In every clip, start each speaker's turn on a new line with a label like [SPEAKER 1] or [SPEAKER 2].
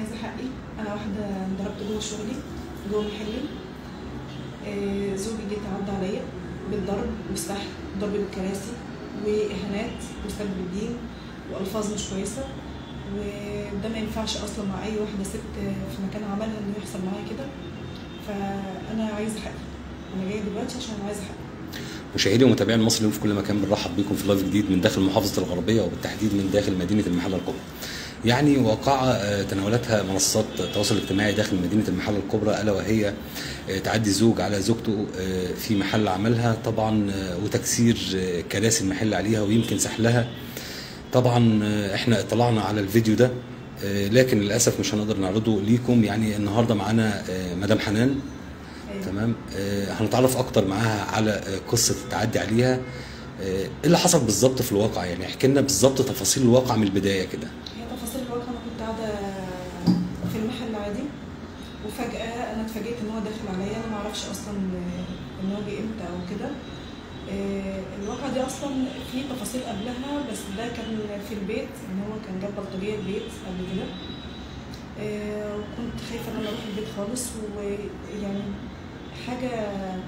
[SPEAKER 1] عايزه حقي انا واحده ضربت جوه شغلي جوه محلي آه، زوجي جه تعدى عليا بالضرب والسحب ضرب بالكراسي واهانات وسب الدين والفاظ مش كويسه وده ما ينفعش اصلا مع اي واحده ست في مكان عملها انه يحصل معايا كده فانا عايزه حقي انا جايه دلوقتي عشان عايزه حقي
[SPEAKER 2] مشاهدي ومتابعي المصريين في كل مكان بنرحب بيكم في لايف جديد من داخل محافظه الغربيه وبالتحديد من داخل مدينه المحله الكبرى. يعني واقعة آه، تناولتها منصات التواصل الاجتماعي داخل مدينة المحلة الكبرى ألا وهي آه، تعدي زوج على زوجته آه، في محل عملها طبعا آه، وتكسير آه، كراسي المحل عليها ويمكن سحلها طبعا آه، احنا اطلعنا على الفيديو ده آه، لكن للأسف مش هنقدر نعرضه ليكم يعني النهاردة معانا آه، مدام حنان
[SPEAKER 1] أيوة.
[SPEAKER 2] تمام آه، هنتعرف اكتر معاها على آه، قصه التعدي عليها آه، ايه اللي حصل بالظبط في الواقع يعني احكي لنا بالظبط تفاصيل الواقع من البدايه كده
[SPEAKER 1] هي تفاصيل الواقع انا كنت قاعده في المحل عادي وفجاه انا اتفاجئت ان هو داخل عليا انا ما اعرفش اصلا ان هو جه امتى او كده آه، الواقعة دي اصلا في تفاصيل قبلها بس ده كان في البيت ان هو كان جاب بلطجيه البيت قبل كده آه، وكنت خايفه ان انا اروح البيت خالص ويعني حاجه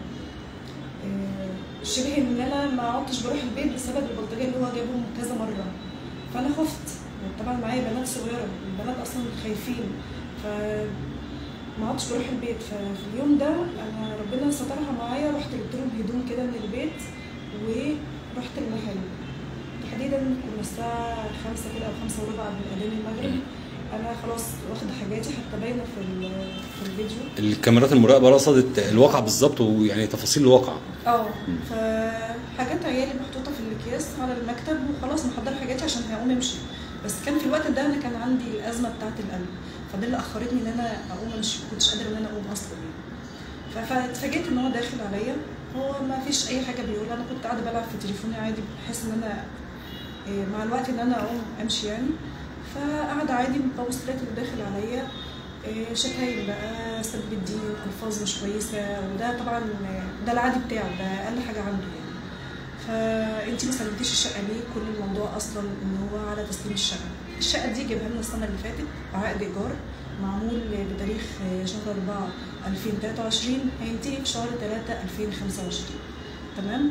[SPEAKER 1] آه، شبه ان انا ما عدتش بروح البيت بسبب البلطجيه اللي هو جابهم كذا مره فانا خفت طبعا معايا بنات صغيره البنات اصلا خايفين ف ما عدتش بروح البيت ففي اليوم ده انا ربنا سترها معايا رحت جبت لهم هدوم كده من البيت ورحت المحل تحديدا كنا الساعه خمسة كده او خمسة وربع من اذان المغرب انا خلاص واخده حاجاتي حتى باينه في ال- في الفيديو
[SPEAKER 2] الكاميرات المراقبه رصدت الواقع بالظبط ويعني تفاصيل الواقع
[SPEAKER 1] اه فحاجات عيالي محطوطه في الاكياس على المكتب وخلاص محضره حاجاتي عشان هقوم امشي بس كان في الوقت ده انا كان عندي الازمه بتاعه القلب فده اللي اخرتني ان انا اقوم امشي ما كنتش قادره ان انا اقوم اصلا يعني ف- فاتفاجئت ان هو داخل عليا هو ما فيش اي حاجه بيقول انا كنت قاعده بلعب في تليفوني عادي بحس ان انا إيه، مع الوقت ان انا اقوم امشي يعني فقعد عادي ببص لقيت اللي داخل عليا إيه، شتايم بقى سب الدين الفاظ مش كويسه وده طبعا ده العادي بتاعه ده اقل حاجه عنده يعني فانت ما سلمتيش الشقه ليه كل الموضوع اصلا ان هو على تسليم الشقه الشقه دي جايبها لنا السنه اللي فاتت عقد ايجار معمول بتاريخ شهر 4 2023 هينتهي في شهر 3 2025 تمام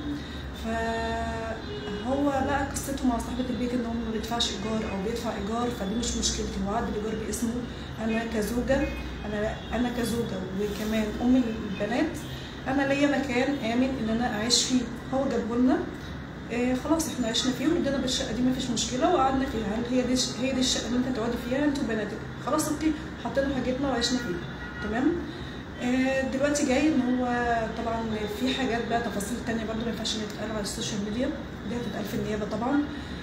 [SPEAKER 1] فهو بقى قصته مع صاحبة البيت ان هو ما بيدفعش ايجار او بيدفع ايجار فدي مش مشكلتي هو عقد الايجار باسمه انا كزوجة انا انا كزوجة وكمان ام البنات انا ليا مكان امن ان انا اعيش فيه هو جابه لنا إيه خلاص احنا عشنا فيه ورضينا بالشقه دي مفيش مشكله وقعدنا فيها هل هي دي هي دي الشقه اللي انت هتقعدي فيها انت وبناتك خلاص اوكي حطينا حاجتنا وعشنا فيها تمام آه، دلوقتي جاي ان هو طبعا في حاجات بقى تفاصيل تانية برضو ما ينفعش انها تتقال على السوشيال ميديا دي هتتقال في النيابه طبعا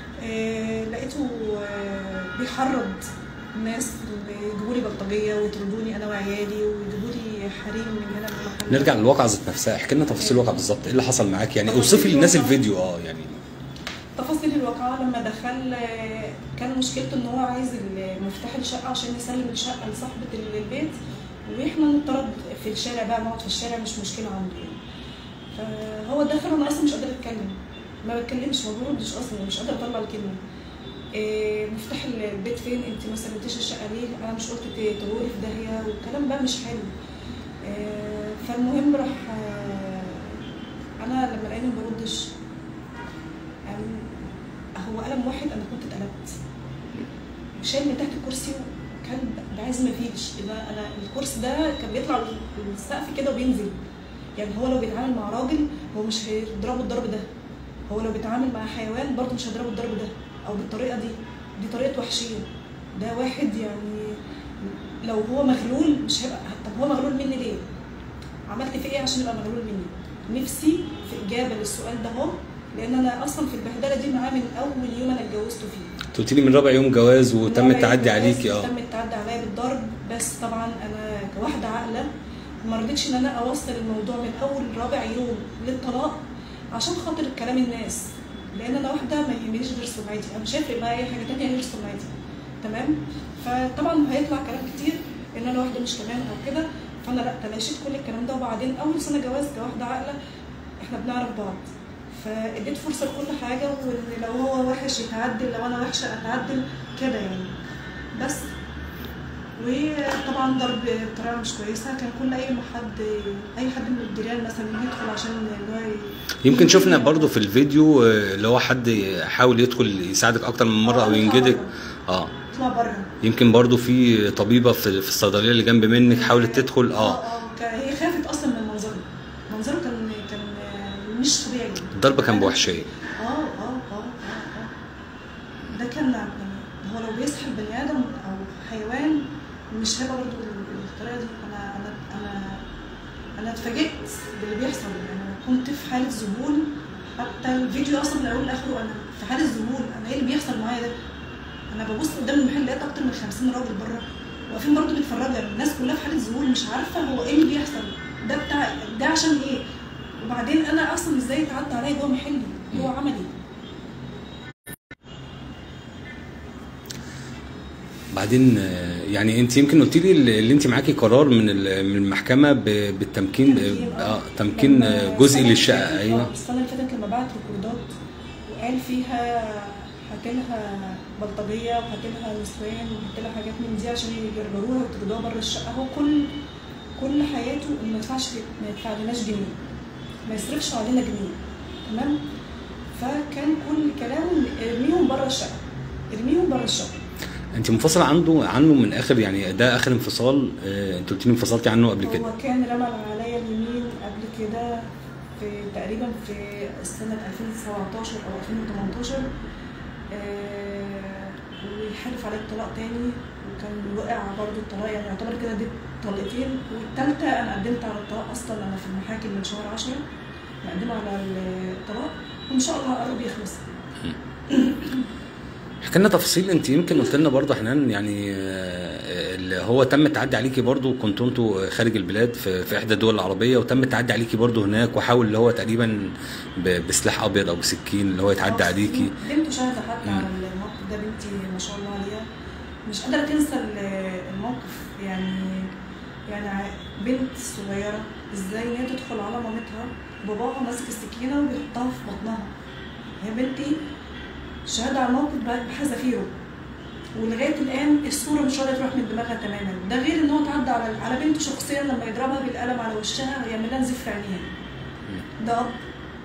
[SPEAKER 1] آه، لقيته آه، بيحرض الناس اللي يجيبوا لي بلطجيه ويطردوني انا وعيالي ويجيبوا لي حريم من هنا من المحل
[SPEAKER 2] نرجع للواقع ذات نفسها احكي لنا تفاصيل الواقع بالظبط ايه اللي حصل معاك يعني
[SPEAKER 1] تفاصيل
[SPEAKER 2] اوصفي للناس
[SPEAKER 1] الواقع.
[SPEAKER 2] الفيديو اه يعني
[SPEAKER 1] تفاصيل الواقعة لما دخل آه، كان مشكلته ان هو عايز مفتاح الشقة عشان يسلم الشقة لصاحبة ال- البيت واحنا نطرد في الشارع بقى نقعد في الشارع مش مشكلة عنده يعني فهو دخل انا اصلا مش قادرة اتكلم ما بتكلمش ما بردش اصلا مش قادرة اطلع الكلمة إيه، مفتاح البيت فين انت ما سلمتيش الشقة ليه انا مش قلت ت- تغوري في داهية والكلام بقى مش حلو إيه، فالمهم راح آه، انا لما لقاني ما بردش يعني هو قلم واحد انا كنت اتقلبت شايل من تحت الكرسي وكان عايز ما فيش يبقى انا الكرسي ده كان بيطلع للسقف كده وبينزل يعني هو لو بيتعامل مع راجل هو مش هيضربه الضرب ده هو لو بيتعامل مع حيوان برضه مش هيضربه الضرب ده او بالطريقه دي دي طريقه وحشيه ده واحد يعني لو هو مغلول مش هيبقى طب هو مغلول مني ليه؟ عملت فيه ايه عشان يبقى مغلول مني؟ نفسي في اجابه للسؤال ده اهو لان انا اصلا في البهدله دي معاه من اول يوم انا اتجوزته فيه
[SPEAKER 2] انت قلت لي من رابع يوم جواز وتم
[SPEAKER 1] رابع
[SPEAKER 2] التعدي
[SPEAKER 1] يوم
[SPEAKER 2] عليكي
[SPEAKER 1] جواز
[SPEAKER 2] اه
[SPEAKER 1] تم التعدي عليا بالضرب بس طبعا انا كواحده عاقله ما رضيتش ان انا اوصل الموضوع من اول رابع يوم للطلاق عشان خاطر كلام الناس لان انا واحده ما يهمنيش غير سمعتي انا مش هيفرق معايا اي حاجه تانية غير سمعتي تمام فطبعا هيطلع كلام كتير ان انا واحده مش تمام او كده فانا لا تلاشيت كل الكلام ده وبعدين اول سنه جواز كواحده عاقله احنا بنعرف بعض فاديت فرصه لكل حاجه وان لو هو وحش يتعدل لو انا وحشه اتعدل كده يعني بس وطبعا ضرب بطريقه مش كويسه كان كل اي حد اي حد من الجيران مثلا يدخل عشان اللي هو ي-
[SPEAKER 2] يمكن شفنا برضو في الفيديو آه، اللي هو حد حاول يدخل يساعدك اكتر من مره
[SPEAKER 1] آه،
[SPEAKER 2] او
[SPEAKER 1] يطلع
[SPEAKER 2] ينجدك
[SPEAKER 1] بره.
[SPEAKER 2] اه
[SPEAKER 1] يطلع بره
[SPEAKER 2] يمكن برضو في طبيبه في في الصيدليه اللي جنب منك حاولت تدخل اه
[SPEAKER 1] اه كان- هي خافت اصلا من منظره منظره كان كان مش طبيعي
[SPEAKER 2] الضرب كان بوحشيه
[SPEAKER 1] اه اه اه اه اه ده كان يعني هو لو بيسحب بني ادم او حيوان مش هيبقى برضه بالطريقه دي انا انا انا انا اتفاجئت باللي بيحصل يعني أنا كنت في حاله ذهول حتى الفيديو اصلا من اوله لاخره انا في حاله ذهول انا ايه اللي بيحصل معايا ده انا ببص قدام المحل لقيت اكتر من 50 راجل بره واقفين برضه بيتفرجوا يعني الناس كلها في حاله ذهول مش عارفه هو ايه اللي بيحصل ده بتاع ده عشان ايه وبعدين انا اصلا ازاي اتعدى عليا جوه محلي جوه عملي
[SPEAKER 2] بعدين آه، يعني انت يمكن قلت لي اللي انت معاكي قرار من ال- من المحكمه ب- بالتمكين
[SPEAKER 1] تمكين،
[SPEAKER 2] اه تمكين
[SPEAKER 1] لما
[SPEAKER 2] آه، جزئي
[SPEAKER 1] السنة
[SPEAKER 2] للشقه
[SPEAKER 1] اللي فاتت-
[SPEAKER 2] ايوه
[SPEAKER 1] آه، السنه اللي فاتت لما بعت ريكوردات وقال فيها حكى لها بلطجيه وحكى لها نسوان وحكى لها حاجات من دي عشان يجرجروها ويطردوها بره الشقه هو كل كل حياته انه ما يدفعش ما يدفعلناش جنيه ما يصرفش علينا جنيه تمام فكان كل كلامه ارميهم بره الشقه ارميهم بره الشقه
[SPEAKER 2] انت منفصله عنده عنه من اخر يعني ده اخر انفصال آه، انت قلت لي انفصلتي عنه قبل كده
[SPEAKER 1] هو كان رمى عليا اليمين قبل كده في تقريبا في سنة 2017 أو 2018 آه ويحلف عليه الطلاق تاني وكان وقع برضه الطلاق يعني يعتبر كده دي طلقتين والتالتة أنا قدمت على الطلاق أصلا أنا في المحاكم من شهر 10 مقدمة على الطلاق وإن شاء الله قرب يخلص
[SPEAKER 2] احكي لنا تفاصيل انت يمكن قلت لنا برضه حنان يعني آه، اللي هو تم التعدي عليكي برضه كنتوا انتوا خارج البلاد في, في احدى الدول العربيه وتم التعدي عليكي برضه هناك وحاول اللي هو تقريبا ب- بسلاح ابيض او بسكين اللي هو يتعدى عليكي
[SPEAKER 1] بنته شاهدة حتى
[SPEAKER 2] مم.
[SPEAKER 1] على الموقف ده بنتي ما شاء الله عليها مش قادرة تنسى ال- الموقف يعني يعني ع- بنت صغيرة ازاي ان هي تدخل على مامتها باباها ماسك السكينة وبيحطها في بطنها هي بنتي شهادة على الموقف ب- بحذافيره ولغايه الان الصوره مش راضيه تروح من دماغها تماما ده غير ان هو اتعدى على على بنته شخصيا لما يضربها بالقلم على وشها ويعمل لها نزيف في عينيها ده اب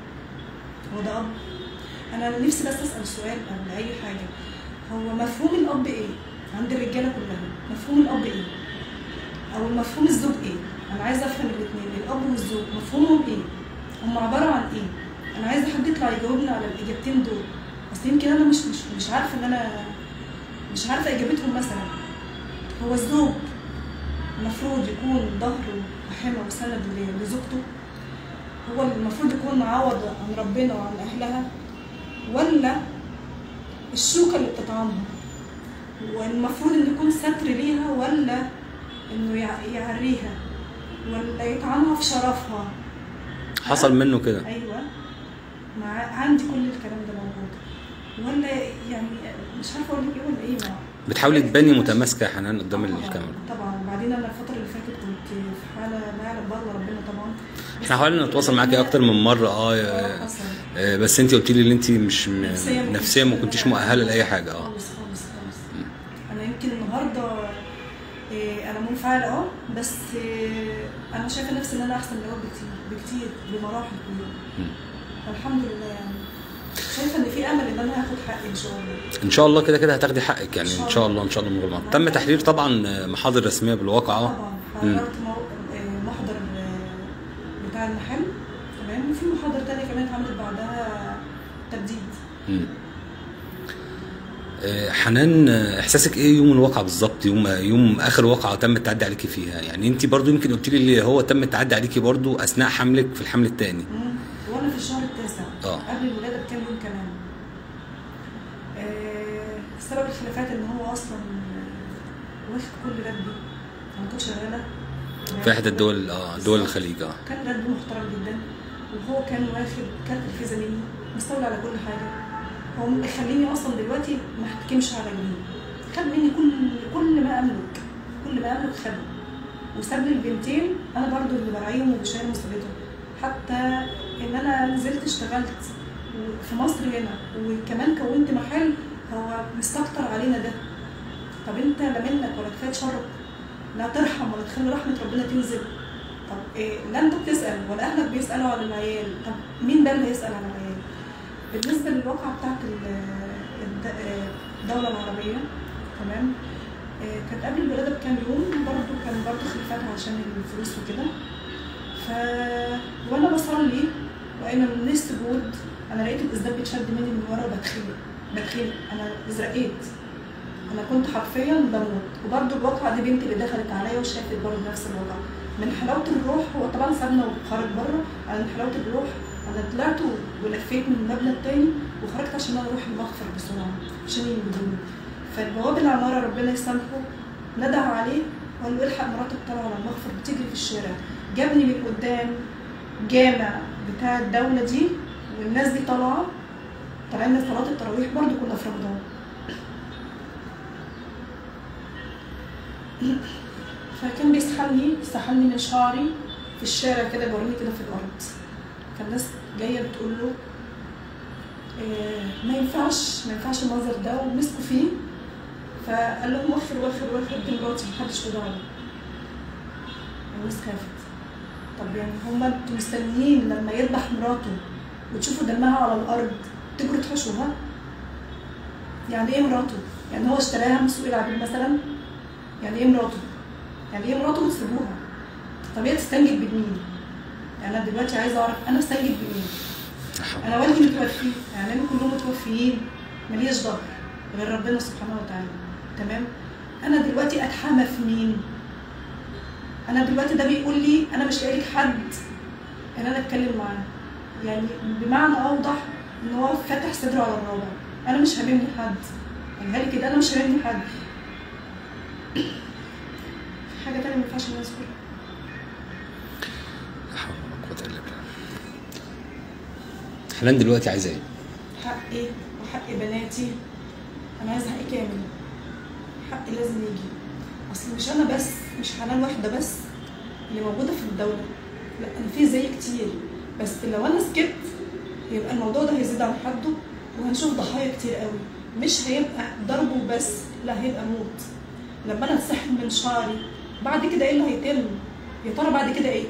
[SPEAKER 1] هو ده اب انا نفسي بس اسال سؤال قبل اي حاجه هو مفهوم الاب ايه عند الرجاله كلها مفهوم الاب ايه او مفهوم الزوج ايه انا عايزه افهم الاثنين الاب والزوج مفهومهم ايه هم عباره عن ايه انا عايزه حد يطلع يجاوبنا على الاجابتين دول اصل يمكن انا مش مش مش عارفه ان انا مش عارفه اجابتهم مثلا هو الزوج المفروض يكون ظهر وحمى وسند ل- لزوجته هو المفروض يكون معوض عن ربنا وعن اهلها ولا الشوكه اللي بتطعمها والمفروض انه يكون ستر ليها ولا انه يع- يعريها ولا يطعنها في شرفها
[SPEAKER 2] حصل منه كده
[SPEAKER 1] ايوه مع عندي كل الكلام ده موجود ولا يعني مش عارفه اقول لك ايه ولا ايه ما
[SPEAKER 2] بتحاولي تباني متماسكه يا حنان قدام
[SPEAKER 1] طبعاً-
[SPEAKER 2] الكاميرا
[SPEAKER 1] طبعا وبعدين انا الفتره اللي فاتت كنت في حاله ما يعلم بها إلا ربنا طبعا
[SPEAKER 2] احنا حاولنا نتواصل معاكي اكتر من مره اه
[SPEAKER 1] اه
[SPEAKER 2] آه،
[SPEAKER 1] حصل
[SPEAKER 2] آه، بس انت قلت لي ان انت مش م-
[SPEAKER 1] نفسيا ما
[SPEAKER 2] نفسيا ما
[SPEAKER 1] كنتش
[SPEAKER 2] كنتيش
[SPEAKER 1] قادرة
[SPEAKER 2] مؤهله لاي حاجه اه
[SPEAKER 1] خالص خالص خالص انا يمكن النهارده إيه، انا منفعله اه بس إيه، انا شايفه نفسي ان انا احسن من الاول بكتير بكتير بمراحل كلها
[SPEAKER 2] مم.
[SPEAKER 1] فالحمد لله يعني شايفه ان في امل ان انا هاخد حقي ان شاء الله
[SPEAKER 2] ان شاء الله كده كده هتاخدي حقك يعني ان شاء الله ان شاء الله من غير ما تم تحرير طبعا آه، محاضر رسميه بالواقع اه
[SPEAKER 1] طبعا حضرت مو- آه، محضر آه، بتاع المحل تمام وفي محاضر تانية كمان اتعملت بعدها تجديد
[SPEAKER 2] مم. آه، حنان آه، احساسك ايه يوم الواقعه بالظبط يوم يوم اخر واقعه تم التعدي عليكي فيها يعني انت برضو يمكن قلت لي اللي هو تم التعدي عليكي برضو اثناء حملك في الحمل الثاني
[SPEAKER 1] مم. وانا في الشهر التاسع
[SPEAKER 2] اه.
[SPEAKER 1] قبل الولاده بكام يوم كمان آه، سبب الخلافات ان هو اصلا آه، واخد كل راتبي انا كنت شغاله
[SPEAKER 2] في احدى الدول اه دول الخليج اه
[SPEAKER 1] كان راتبه محترم جدا وهو كان واخد كارت الفيزا مني مستولى على كل حاجه هو مخليني اصلا دلوقتي ما احتكمش على جنيه خد مني كل كل ما املك كل ما املك خده وساب لي البنتين انا برضو اللي براعيهم وبشيل مسؤوليتهم حتى ان انا نزلت اشتغلت في مصر هنا وكمان كونت محل هو مستكتر علينا ده طب انت لا منك ولا كفايه شرك انها ترحم ولا تخلي رحمه ربنا تنزل طب إيه لا انت بتسال ولا اهلك بيسالوا على العيال طب مين ده اللي هيسال على العيال بالنسبه للواقعه بتاعت ال- الد- الدوله العربيه تمام إيه، كانت قبل الولاده بكام يوم برضو كان برضو خلافاتها عشان الفلوس وكده ف وانا بصلي وانا من السجود انا لقيت الازداد بيتشد مني من ورا وبتخنق بتخنق انا ازرقيت انا كنت حرفيا بموت وبرده الواقعه دي بنتي اللي دخلت عليا وشافت برضه نفس الوضع من حلاوه الروح هو طبعا سابنا وخرج بره انا من حلاوه الروح انا طلعت ولفيت من المبنى التاني وخرجت عشان انا اروح المغفر بسرعه عشان ينجدوني فالبواب العماره ربنا يسامحه ندى عليه وقال له الحق مراتك طالعه على المغفر بتجري في الشارع جابني من قدام جامع بتاع الدوله دي والناس دي طالعه طالعين صلاه التراويح برضه كنا في رمضان فكان بيسحلني سحلني من شعري في الشارع كده بوريني كده في الارض فالناس جايه بتقول له إيه ما ينفعش ما ينفعش المنظر ده ومسكوا فيه فقال لهم وخر وخر وخر دي مراتي محدش له دعوه الناس خافت طب يعني هما انتوا مستنيين لما يذبح مراته وتشوفوا دمها على الارض تجروا تحشوها يعني ايه مراته؟ يعني هو اشتراها من سوق العبيد مثلا يعني ايه مراته؟ يعني ايه مراته وتسيبوها؟ طب هي تستنجد بمين؟ يعني انا دلوقتي عايزه اعرف انا استنجد بمين؟ انا والدي متوفي يعني انا كلهم متوفيين ماليش ظهر غير ربنا سبحانه وتعالى تمام؟ انا دلوقتي اتحامى في مين؟ انا دلوقتي ده بيقول لي انا مش لاقي لك حد ان انا اتكلم معاه يعني بمعنى اوضح ان هو فاتح صدره على الرابع انا مش هاممني حد يعني لي كده انا مش هاممني حد في حاجه تانية ما ينفعش ان انا اذكرها
[SPEAKER 2] لا حول ولا قوة إلا بالله. حنان دلوقتي عايزة إيه؟
[SPEAKER 1] حقي وحق بناتي انا عايزه حقي كامل حقي لازم يجي اصل مش انا بس مش حنان واحده بس اللي موجوده في الدوله لا انا في زي كتير بس لو انا سكت يبقى الموضوع ده هيزيد عن حده وهنشوف ضحايا كتير قوي مش هيبقى ضرب وبس لا هيبقى موت لما انا اتسحب من شعري بعد كده ايه اللي هيتم يا ترى بعد كده ايه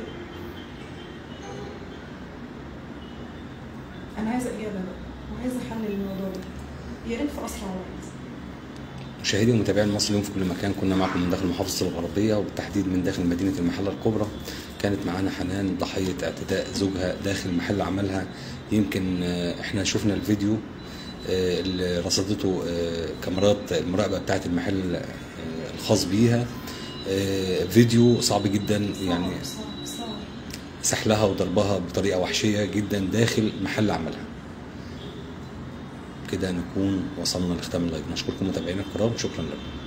[SPEAKER 1] انا عايزه اجابه بقى وعايزه حل للموضوع ده يا ريت في اسرع وقت
[SPEAKER 2] مشاهدي ومتابعي المصري اليوم في كل مكان كنا معكم من داخل محافظة الغربية وبالتحديد من داخل مدينة المحلة الكبرى كانت معانا حنان ضحية اعتداء زوجها داخل محل عملها يمكن آه، احنا شفنا الفيديو آه، اللي رصدته آه، كاميرات المراقبة بتاعة المحل آه، الخاص بيها آه، فيديو صعب جدا يعني
[SPEAKER 1] صعب صعب صعب
[SPEAKER 2] سحلها وضربها بطريقة وحشية جدا داخل محل عملها كده نكون وصلنا لختام اللايف نشكركم متابعينا الكرام شكرا لكم